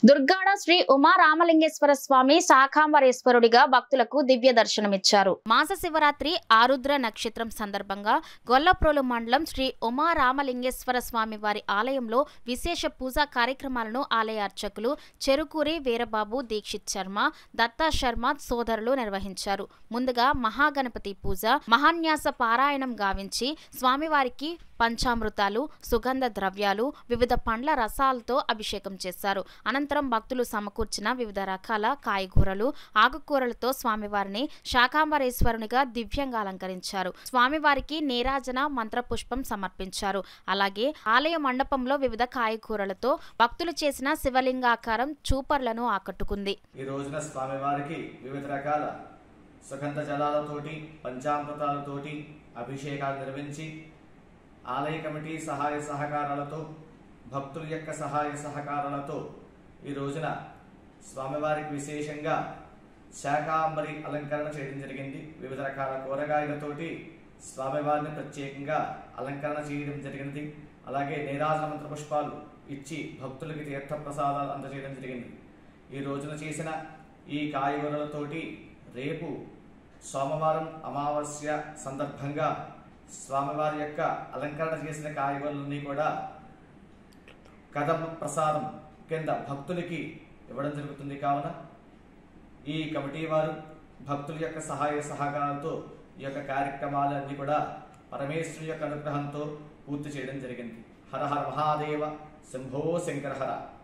దుర్గాడ శ్రీ ఉమా రామలింగేశ్వర స్వామి శాకాంబరేశ్వరుడిగా భక్తులకు దివ్య దర్శనమిచ్చారు మాస శివరాత్రి ఆరుద్ర నక్షత్రం సందర్భంగా గొల్లప్రోలు మండలం శ్రీ ఉమా రామలింగేశ్వర స్వామి వారి ఆలయంలో విశేష పూజా కార్యక్రమాలను ఆలయ అర్చకులు చెరుకూరి వీరబాబు దీక్షిత్ శర్మ దత్తా శర్మ సోదరులు నిర్వహించారు ముందుగా మహాగణపతి పూజ మహాన్యాస పారాయణం గావించి స్వామివారికి పంచామృతాలు సుగంధ ద్రవ్యాలు వివిధ పండ్ల రసాలతో అభిషేకం చేశారు అనంతరం భక్తులు సమకూర్చిన వివిధ రకాల కాయగూరలు ఆకుకూరలతో స్వామివారిని శాకాంబరేశ్వరునిగా దివ్యంగా అలంకరించారు స్వామివారికి నీరాజన మంత్రపుష్పం సమర్పించారు అలాగే ఆలయ మండపంలో వివిధ కాయగూరలతో భక్తులు చేసిన శివలింగాకారం చూపర్లను ఆకట్టుకుంది ఈ రోజున స్వామివారికి వివిధ రకాల సుగంధ జలాలతోటి పంచామృతాలతోటి అభిషేకాలు నిర్వహించి ఆలయ కమిటీ సహాయ సహకారాలతో భక్తుల యొక్క సహాయ సహకారాలతో ఈ రోజున స్వామివారికి విశేషంగా శాకాంబరి అలంకరణ చేయడం జరిగింది వివిధ రకాల కూరగాయలతోటి స్వామివారిని ప్రత్యేకంగా అలంకరణ చేయడం జరిగినది అలాగే నీరాజన మంత్ర పుష్పాలు ఇచ్చి భక్తులకి తీర్థ ప్రసాదాలు అందజేయడం జరిగింది ఈ రోజున చేసిన ఈ కాయగూరలతోటి రేపు సోమవారం అమావాస్య సందర్భంగా స్వామివారి యొక్క అలంకరణ చేసిన కాయగూరలన్నీ కూడా కదమ్మ ప్రసాదం కింద భక్తులకి ఇవ్వడం జరుగుతుంది కావున ఈ కమిటీ వారు భక్తుల యొక్క సహాయ సహకారాలతో ఈ యొక్క కార్యక్రమాలన్నీ కూడా పరమేశ్వరు యొక్క అనుగ్రహంతో పూర్తి చేయడం జరిగింది హర హర మహాదేవ శంభో శంకర హర